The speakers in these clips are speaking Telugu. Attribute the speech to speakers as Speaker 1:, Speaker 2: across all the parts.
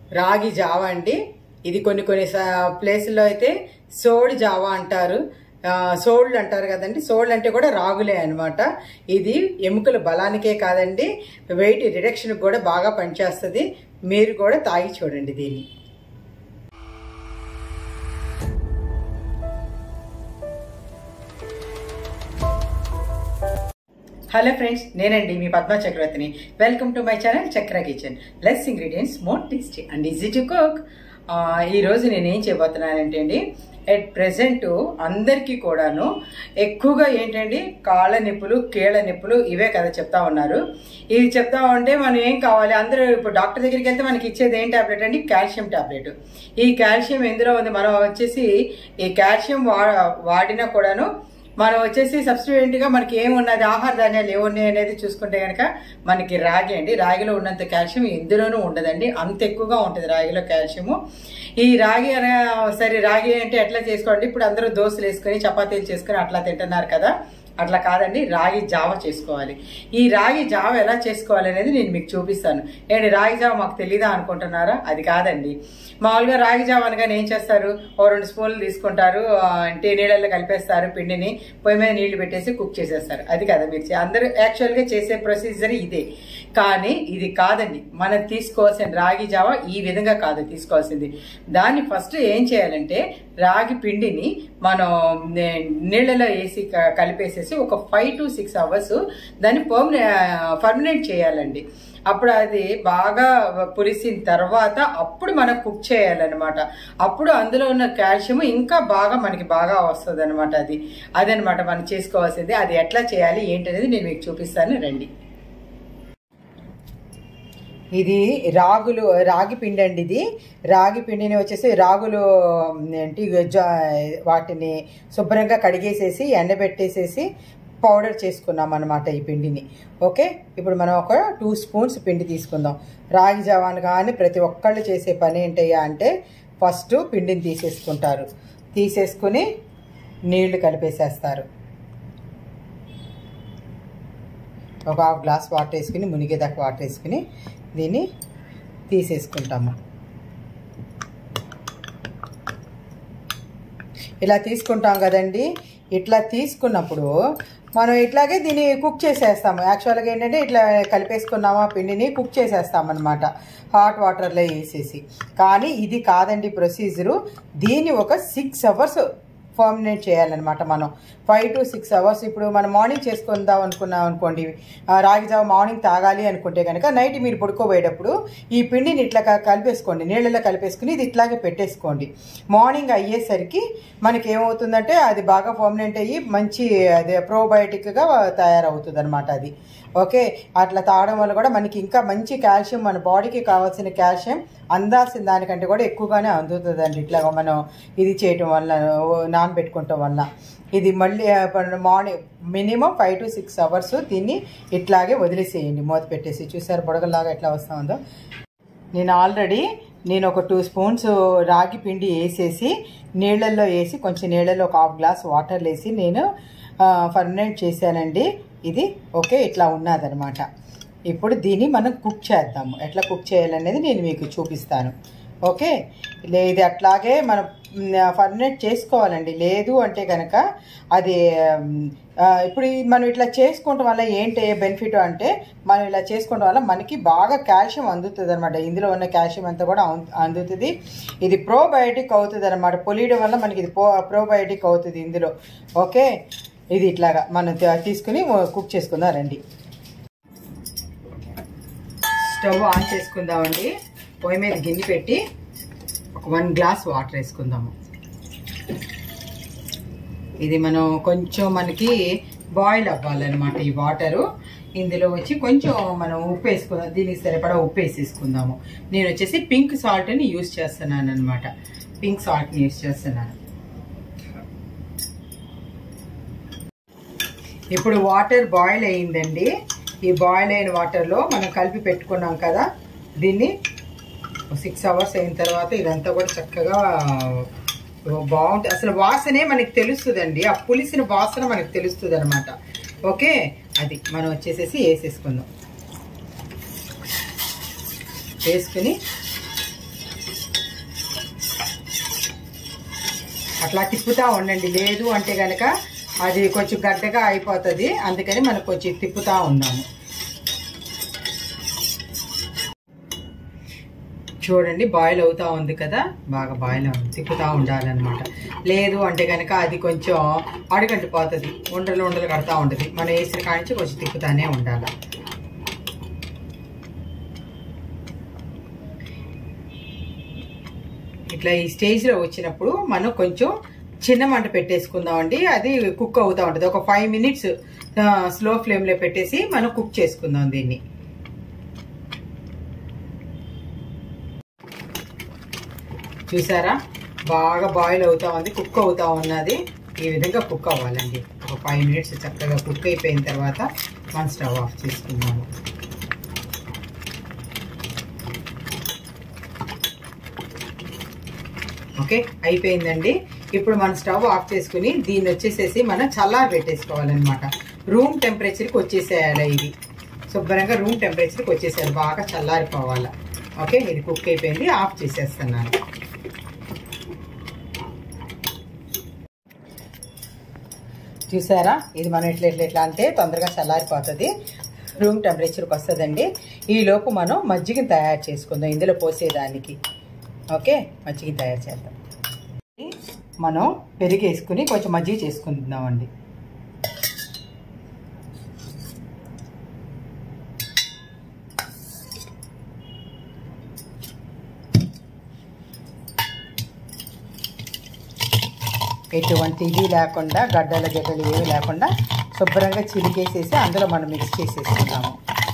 Speaker 1: రాగి జావ అండి ఇది కొన్ని కొన్ని స- ప్లేసుల్లో అయితే సోడి జావ అంటారు ఆ, సోళ్ళు అంటారు కదండి సోళ్ళు అంటే కూడా రాగులే అన్నమాట ఇది ఎముకల బలానికే కాదండి వెయిట్ రిడక్షన్ కూడా బాగా పనిచేస్తుంది మీరు కూడా తాగి చూడండి దీన్ని హలో ఫ్రెండ్స్ నేనండి మీ పద్మా చక్రవర్తిని welcome to my channel Chakra kitchen less ingredients more tasty and easy to cook ఈరోజు నేను ఏం చేయబోతున్నానంటే అండి ఎట్ ప్రెసెంట్ అందరికీ కూడాను ఎక్కువగా ఏంటండి కాళ్ళ నొప్పులు కీళ్ళ నొప్పులు ఇవే కదా చెప్తా ఉన్నారు ఇవి చెప్తా ఉంటే మనం ఏం కావాలి అందరూ ఇప్పుడు డాక్టర్ దగ్గరికి వెళ్తే మనకి ఇచ్చేది ఏం టాబ్లెట్ అండి కాల్షియం టాబ్లెట్ ఈ కాల్షియం ఎందులో ఉంది మనం వచ్చేసి ఈ కాల్షియం వా వాడినా కూడాను మనం వచ్చేసి సబ్స్టిట్యూయెంట్ గా మనకి ఏమున్నది ఆహార ధాన్యాలు ఏమున్నాయి అనేది చూసుకుంటే కనుక మనకి రాగి అండి రాగిలో ఉన్నంత కాల్షియం ఎందులోనూ ఉండదండి అంత ఎక్కువగా ఉంటుంది రాగిలో కాల్షియము ఈ రాగి అనే సరే రాగి అంటే ఎట్లా చేసుకోండి ఇప్పుడు అందరూ దోశలు వేసుకొని చపాతీలు చేసుకొని అట్లా తింటున్నారు కదా అట్లా కాదండి రాగి జావ చేసుకోవాలి ఈ రాగి జావ ఎలా చేసుకోవాలి అనేది నేను మీకు చూపిస్తాను ఏంటి రాగి జావ మాకు తెలీదా అనుకుంటున్నారా అది కాదండి మామూలుగా రాగి జావ అనగానే ఏం చేస్తారు ఓ రెండు స్పూన్లు తీసుకుంటారు ఆ, అంటే నీళ్ళల్లో కలిపేస్తారు పిండిని పొయ్యి మీద నీళ్లు పెట్టేసి కుక్ చేసేస్తారు అది కదా మీరు చే- అందరూ యాక్చువల్గా చేసే ప్రొసీజర్ ఇదే కానీ ఇది కాదండి మనం తీసుకోవాల్సిన రాగి జావ ఈ విధంగా కాదు తీసుకోవాల్సింది దాన్ని ఫస్ట్ ఏం చేయాలంటే రాగి పిండిని మనం నే- నీళ్ళలో వేసి క- కలిపేసేసి ఒక ఫైవ్ టు సిక్స్ అవర్స్ దాన్ని పర్మనె పర్మనెంట్ చేయాలండి అప్పుడు అది బాగా పులిసిన తర్వాత అప్పుడు మనం కుక్ చేయాలన్నమాట అప్పుడు అందులో ఉన్న కాల్షియం ఇంకా బాగా మనకి బాగా వస్తుంది అనమాట అది అదనమాట మనం చేసుకోవాల్సింది అది ఎట్లా చేయాలి ఏంటనేది నేను మీకు చూపిస్తాను రండి ఇది రాగులు రాగి పిండి అండి ఇది రాగి పిండిని వచ్చేసి రాగులు ఏంటి జా- వాటిని శుభ్రంగా కడిగేసేసి ఎండబెట్టేసేసి పౌడర్ చేసుకున్నాం అనమాట ఈ పిండిని ఓకే ఇప్పుడు మనం ఒక టూ స్పూన్స్ పిండి తీసుకుందాం రాగి జవాన్ కానీ ప్రతి ఒక్కళ్ళు చేసే పని ఏంటయ్యా అంటే ఫస్ట్ పిండిని తీసేసుకుంటారు తీసేసుకుని నీళ్లు కలిపేసేస్తారు ఒక హాఫ్ గ్లాస్ వాటర్ వేసుకుని మునిగేదాకా వాటర్ వేసుకుని దీన్ని తీసేసుకుంటాము ఇలా తీసుకుంటాం కదండి ఇట్లా తీసుకున్నప్పుడు మనం ఇట్లాగే దీన్ని కుక్ చేసేస్తాము యాక్చువల్గా ఏంటంటే ఇట్లా కలిపేసుకున్నామా పిండిని కుక్ చేసేస్తామన్నమాట హాట్ వాటర్లో వేసేసి కానీ ఇది కాదండి ప్రొసీజరు దీన్ని ఒక సిక్స్ అవర్స్ ఫర్మినేట్ చేయాలన్నమాట మనం ఫైవ్ టు సిక్స్ అవర్స్ ఇప్పుడు మనం మార్నింగ్ చేసుకుందాం అనుకున్నాం అనుకోండి ఆ, రాగి జావ మార్నింగ్ తాగాలి అనుకుంటే కనుక నైట్ మీరు పడుకోబోయేటప్పుడు ఈ పిండిని ఇట్లా క- కలిపేసుకోండి నీళ్ళలో కలిపేసుకుని ఇది ఇట్లాగే పెట్టేసుకోండి మార్నింగ్ అయ్యేసరికి మనకి ఏమవుతుందంటే అది బాగా పర్మనెంట్ అయ్యి మంచి అదే ప్రోబయోటిక్గా తయారవుతుంది అనమాట అది ఓకే అట్లా తాగడం వల్ల కూడా మనకి ఇంకా మంచి కాల్షియం మన బాడీకి కావాల్సిన కాల్షియం అందాల్సిన దానికంటే కూడా ఎక్కువగానే అందుతుందండి ఇట్లా మనం ఇది చేయటం వల్ల ఓ, నానబెట్టుకోవటం వల్ల ఇది మళ్ళీ morning minimum five to six hours దీన్ని ఇట్లాగే వదిలేసేయండి మూత పెట్టేసి చూసారు బుడగల్లాగా ఎట్లా వస్తా ఉందో నేను ఆల్రెడీ నేను ఒక టూ స్పూన్స్ రాగి పిండి వేసేసి నీళ్ళల్లో వేసి కొంచెం నీళ్ళల్లో ఒక హాఫ్ గ్లాస్ వాటర్ వేసి నేను ఫర్మినేట్ చేశానండి ఇది ఓకే ఇట్లా ఉన్నదనమాట ఇప్పుడు దీన్ని మనం కుక్ చేద్దాము ఎట్లా కుక్ చేయాలనేది నేను మీకు చూపిస్తాను ఓకే లే- ఇది అట్లాగే మనం ఫర్మినేట్ చేసుకోవాలండి లేదు అంటే కనుక అది మ్, ఆ, ఇప్పుడు ఈ మనం ఇట్లా చేసుకోవటం వల్ల ఏంటి బెనిఫిట్ అంటే మనం ఇలా చేసుకోవడం వల్ల మనకి బాగా కాల్షియం అందుతుంది అనమాట ఇందులో ఉన్న కాల్షియం అంతా కూడా అం- అందుతుంది ఇది ప్రోబయోటిక్ అవుతుంది అనమాట పొలియడం వల్ల మనకి ఇది పో ప్రోబయోటిక్ అవుతుంది ఇందులో ఓకే ఇది ఇట్లాగా మనం త- తీసుకుని కుక్ చేసుకుందాం రండి స్టవ్ ఆన్ చేసుకుందామండి పొయ్యి మీద గిన్నె పెట్టి ఒక వన్ గ్లాస్ వాటర్ వేసుకుందాము ఇది మనం కొంచెం మనకి బాయిల్ అవ్వాలన్నమాట ఈ వాటరు ఇందులో వచ్చి కొంచెం మనం ఉప్పు వేసుకుందాం దీనికి సరిపడా ఉప్పు వేసేసుకుందాము నేను వచ్చేసి పింక్ సాల్ట్ని యూస్ చేస్తున్నాను అనమాట పింక్ సాల్ట్ని యూస్ చేస్తున్నాను ఇప్పుడు వాటర్ బాయిల్ అయిందండి ఈ బాయిల్ అయిన వాటర్లో మనం కలిపి పెట్టుకున్నాం కదా దీన్ని సిక్స్ అవర్స్ అయిన తర్వాత ఇదంతా కూడా చక్కగా బాగుంటుంది అసలు వాసనే మనకి తెలుస్తుందండి ఆ పులిసిన వాసన మనకి తెలుస్తుంది అనమాట ఓకే అది మనం వచ్చేసేసి వేసేసుకుందాం వేసుకుని అట్లా తిప్పుతా ఉండండి లేదు అంటే కనుక అది కొంచెం గడ్డగా అయిపోతుంది అందుకని మనం కొంచెం తిప్పుతా ఉన్నాము చూడండి బాయిల్ అవుతా ఉంది కదా బాగా బాయిల్ అవుతుంది తిప్పుతూ ఉండాలన్నమాట లేదు అంటే కనుక అది కొంచెం అడుగంటిపోతుంది ఉండలు ఉండలు కడతా ఉంటుంది మనం వేసిన కానించి కొంచెం తిప్పుతానే ఉండాలి ఇట్లా ఈ స్టేజ్లో వచ్చినప్పుడు మనం కొంచెం చిన్న మంట పెట్టేసుకుందామండి అది కుక్ అవుతూ ఉంటుంది ఒక ఫైవ్ మినిట్స్ స్లో ఫ్లేమ్లో పెట్టేసి మనం కుక్ చేసుకుందాం దీన్ని చూసారా బాగా బాయిల్ అవుతా ఉంది కుక్ అవుతా ఉన్నది ఈ విధంగా కుక్ అవ్వాలండి ఒక ఫైవ్ మినిట్స్ చక్కగా కుక్ అయిపోయిన తర్వాత మనం స్టవ్ ఆఫ్ చేసుకుందాము ఓకే అయిపోయిందండి ఇప్పుడు మనం స్టవ్ ఆఫ్ చేసుకుని దీన్ని వచ్చేసేసి మనం చల్లారి పెట్టేసుకోవాలన్నమాట రూమ్ టెంపరేచర్కి వచ్చేసేయాలి ఇది శుభ్రంగా రూమ్ టెంపరేచర్కి వచ్చేసేయాలి బాగా చల్లారిపోవాలి ఓకే ఇది కుక్ అయిపోయింది ఆఫ్ చేసేస్తున్నాను చూసారా ఇది మనం ఇట్లా ఇట్లా ఇట్లా అంటే తొందరగా చల్లారిపోతుంది రూమ్ టెంపరేచర్కి వస్తుందండి ఈ లోపు మనం మజ్జిగని తయారు చేసుకుందాం ఇందులో పోసేదానికి ఓకే మజ్జిగ తయారు చేద్దాం మనం పెరుగు వేసుకుని కొంచెం మజ్జిగ చేసుకుందామండి ఎటువంటి ఇది లేకుండా గడ్డల గడ్డలు ఏవి లేకుండా శుభ్రంగా చిలికేసేసి అందులో మనం మిక్స్ చేసేసుకుందాము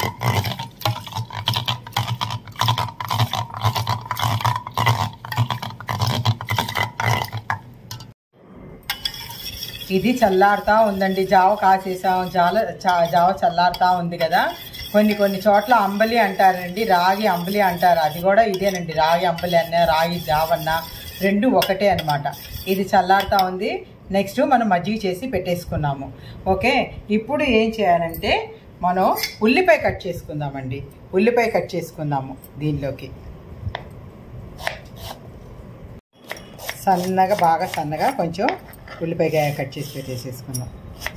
Speaker 1: ఇది చల్లారుతా ఉందండి జావ కాసేసాం జాల చా- జావ చల్లారుతా ఉంది కదా కొన్ని కొన్ని చోట్ల అంబలి అంటారండి రాగి అంబలి అంటారు అది కూడా ఇదేనండి రాగి అంబలి అన్న రాగి జావ అన్న రెండు ఒకటే అన్నమాట ఇది చల్లారుతా ఉంది నెక్స్ట్ మనం మజ్జిగ చేసి పెట్టేసుకున్నాము ఓకే ఇప్పుడు ఏం చేయాలంటే మనం ఉల్లిపాయ కట్ చేసుకుందామండి ఉల్లిపాయ కట్ చేసుకుందాము దీనిలోకి సన్నగా బాగా సన్నగా కొంచెం ఉల్లిపాయ కట్ చేసి పెట్టేసేసుకుందాం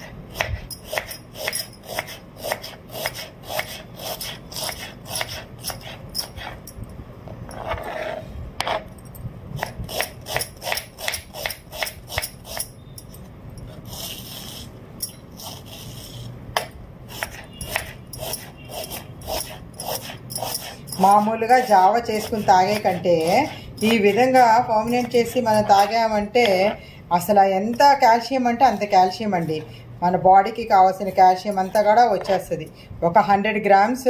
Speaker 1: మామూలుగా జావ చేసుకుని తాగే కంటే ఈ విధంగా పర్మనెంట్ చేసి మనం తాగామంటే అసలు ఎంత కాల్షియం అంటే అంత కాల్షియం అండి మన బాడీకి కావాల్సిన కాల్షియం అంతా కూడా వచ్చేస్తుంది ఒక హండ్రెడ్ గ్రామ్స్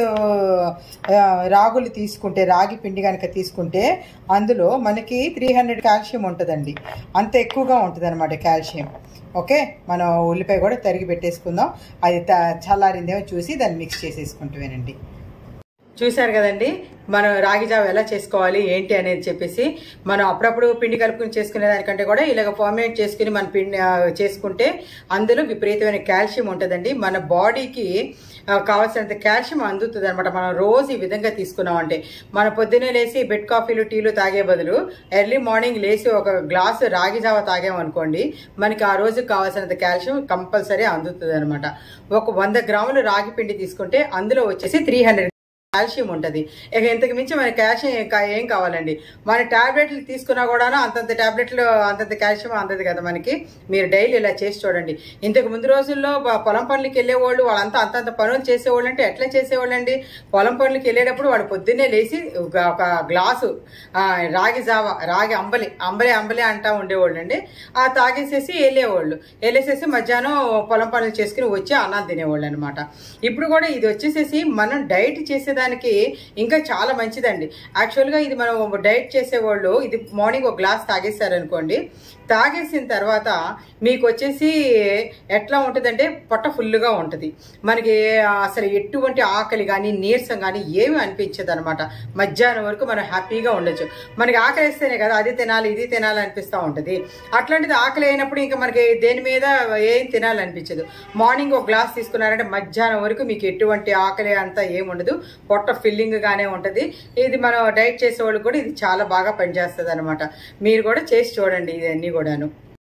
Speaker 1: ఆ, రాగులు తీసుకుంటే రాగి పిండి కనుక తీసుకుంటే అందులో మనకి త్రీ హండ్రెడ్ కాల్షియం ఉంటుందండి అంత ఎక్కువగా ఉంటుంది అనమాట కాల్షియం ఓకే మనం ఉల్లిపాయ కూడా తరిగి పెట్టేసుకుందాం అది త- చల్లారిందేమో చూసి దాన్ని మిక్స్ చేసేసుకుంటామేనండి చూశారు కదండి మనం రాగి జావ ఎలా చేసుకోవాలి ఏంటి అనేది చెప్పేసి మనం అప్పుడప్పుడు పిండి కలుపుకుని చేసుకునే దానికంటే కూడా ఇలాగ ఫార్మేట్ చేసుకుని మన పిండి ఆ, చేసుకుంటే అందులో విపరీతమైన కాల్షియం ఉంటుందండి మన బాడీకి ఆ, కావాల్సినంత కాల్షియం అందుతుంది అనమాట మనం రోజు ఈ విధంగా తీసుకున్నామంటే మన పొద్దున్నే లేచి బెడ్ కాఫీలు టీలు తాగే బదులు ఎర్లీ మార్నింగ్ లేచి ఒక గ్లాసు రాగి జావ తాగామనుకోండి మనకి ఆ రోజు కావాల్సినంత కాల్షియం కంపల్సరీ అందుతుంది అనమాట ఒక వంద గ్రాములు రాగి పిండి తీసుకుంటే అందులో వచ్చేసి త్రీ హండ్రెడ్ కాల్షియం ఉంటుంది ఇక ఇంతకు మించి మన కాల్షియం ఇంకా ఏం కావాలండి మన టాబ్లెట్లు తీసుకున్నా కూడా అంతంత టాబ్లెట్లు అంతంత కాల్షియం అందదు కదా మనకి మీరు డైలీ ఇలా చేసి చూడండి ఇంతకు ముందు రోజుల్లో ప- పొలం పనులకి వెళ్ళేవాళ్ళు వాళ్ళంతా అంతంత పనులు చేసేవాళ్ళు అంటే ఎట్లా చేసేవాళ్ళు అండి పొలం పనులకి వెళ్ళేటప్పుడు వాళ్ళు పొద్దున్నే లేచి ఒక ఒక గ్లాసు ఆ, రాగి జావ రాగి అంబలి అంబలి అంబలి అంటా ఉండేవాళ్ళు అండి ఆ తాగేసేసి వెళ్ళేవాళ్ళు వెళ్ళేసేసి మధ్యాహ్నం పొలం పనులు చేసుకుని వచ్చి అన్నం తినేవాళ్ళు అనమాట ఇప్పుడు కూడా ఇది వచ్చేసేసి మనం డైట్ చేసేదానికి ఇంకా చాలా మంచిదండి యాక్చువల్గా ఇది మనం డైట్ చేసేవాళ్ళు ఇది మార్నింగ్ ఒక గ్లాస్ తాగేశారనుకోండి తాగేసిన తర్వాత మీకు వచ్చేసి ఎట్లా ఉంటుందంటే పొట్ట ఫుల్గా ఉంటుంది మనకి అసలు ఎటువంటి ఆకలి కానీ నీరసం కానీ ఏమీ అనిపించదు అనమాట మధ్యాహ్నం వరకు మనం హ్యాపీగా ఉండొచ్చు మనకి ఆకలి వేస్తేనే కదా అది తినాలి ఇది తినాలి అనిపిస్తూ ఉంటుంది అట్లాంటిది ఆకలి అయినప్పుడు ఇంకా మనకి దేని మీద ఏం తినాలనిపించదు మార్నింగ్ ఒక గ్లాస్ తీసుకున్నారంటే మధ్యాహ్నం వరకు మీకు ఎటువంటి ఆకలి అంతా ఏముండదు పొట్ట ఫిల్లింగ్ గానే ఉంటుంది ఇది మనం డైట్ చేసే వాళ్ళు కూడా ఇది చాలా బాగా పనిచేస్తుంది అనమాట మీరు కూడా చేసి చూడండి ఇవన్నీ కూడాను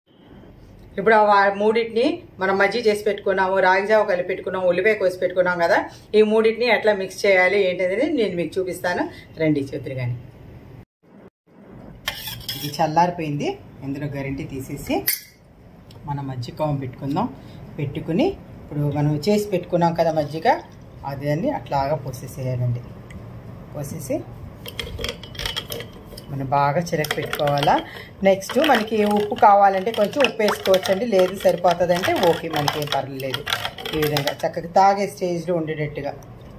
Speaker 1: ఇప్పుడు ఆ వా- మూడింటిని మనం మజ్జి చేసి పెట్టుకున్నాము రాగిజావ కలిపి పెట్టుకున్నాము ఉల్లిపాయ కోసి పెట్టుకున్నాం కదా ఈ మూడింటిని ఎట్లా మిక్స్ చేయాలి ఏంటనేది నేను మీకు చూపిస్తాను రండి చూద్దరు కానీ ఇది చల్లారిపోయింది ఇందులో గరింటి తీసేసి మనం మజ్జిగ పెట్టుకుందాం పెట్టుకుని ఇప్పుడు మనం చేసి పెట్టుకున్నాం కదా మజ్జిగ అదని అట్లాగా పోసేసేయాలండి పోసేసి మనం బాగా చిరక పెట్టుకోవాలా నెక్స్ట్ మనకి ఉప్పు కావాలంటే కొంచెం ఉప్పు వేసుకోవచ్చండి లేదు సరిపోతుందంటే ఓకే మనకి ఏం పర్లేదు ఈ విధంగా చక్కగా తాగే స్టేజ్లో ఉండేటట్టుగా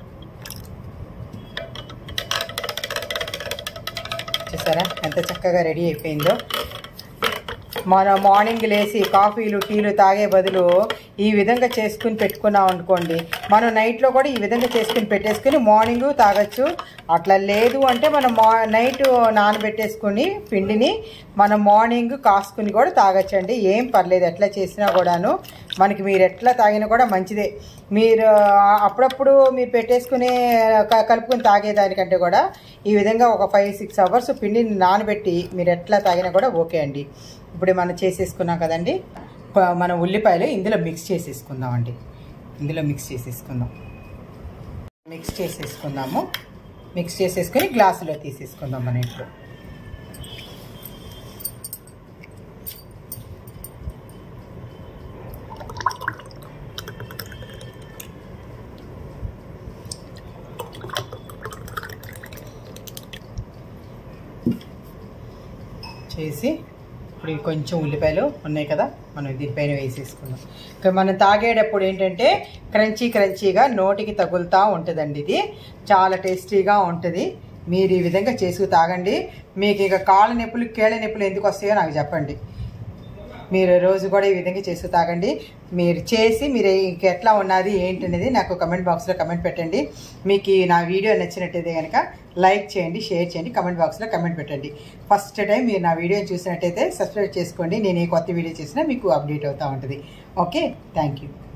Speaker 1: చూసారా ఎంత చక్కగా రెడీ అయిపోయిందో మన మార్నింగ్ లేచి కాఫీలు టీలు తాగే బదులు ఈ విధంగా చేసుకుని పెట్టుకున్నాం అనుకోండి మనం నైట్లో కూడా ఈ విధంగా చేసుకుని పెట్టేసుకుని మార్నింగ్ తాగొచ్చు అట్లా లేదు అంటే మనం మా నైట్ నానబెట్టేసుకుని పిండిని మనం మార్నింగ్ కాసుకుని కూడా తాగొచ్చండి ఏం పర్లేదు ఎట్లా చేసినా కూడాను మనకి మీరు ఎట్లా తాగినా కూడా మంచిదే మీరు అప్పుడప్పుడు మీరు పెట్టేసుకుని క- కలుపుకొని తాగేదానికంటే కూడా ఈ విధంగా ఒక ఫైవ్ సిక్స్ అవర్స్ పిండిని నానబెట్టి మీరు ఎట్లా తాగినా కూడా ఓకే అండి ఇప్పుడు మనం చేసేసుకున్నాం కదండి ప- మన ఉల్లిపాయలు ఇందులో మిక్స్ చేసేసుకుందామండి ఇందులో మిక్స్ చేసేసుకుందాం మిక్స్ చేసేసుకుందాము మిక్స్ చేసేసుకుని గ్లాసులో తీసేసుకుందాం మన ఇంట్లో చేసి ఇప్పుడు ఇవి కొంచెం ఉల్లిపాయలు ఉన్నాయి కదా మనం దీనిపైన వేసేసుకుందాం ఇక మనం తాగేటప్పుడు ఏంటంటే క్రంచీ క్రంచీగా నోటికి తగులుతూ ఉంటుందండి ఇది చాలా టేస్టీగా ఉంటుంది మీరు ఈ విధంగా చేసుకు తాగండి మీకు ఇక కాళ్ళ నొప్పులు కీళ్ళ నొప్పులు ఎందుకు వస్తాయో నాకు చెప్పండి మీరు రోజు కూడా ఈ విధంగా చేస్తూ తాగండి మీరు చేసి మీరు ఇంక ఎట్లా ఉన్నది ఏంటి అనేది నాకు కమెంట్ బాక్స్లో కమెంట్ పెట్టండి మీకు ఈ నా వీడియో నచ్చినట్టయితే కనుక లైక్ చేయండి షేర్ చేయండి కమెంట్ బాక్స్లో కమెంట్ పెట్టండి ఫస్ట్ టైం మీరు నా వీడియో చూసినట్టయితే సబ్స్క్రైబ్ చేసుకోండి నేను ఏ కొత్త వీడియో చేసినా మీకు అప్డేట్ అవుతూ ఉంటుంది ఓకే థ్యాంక్ యూ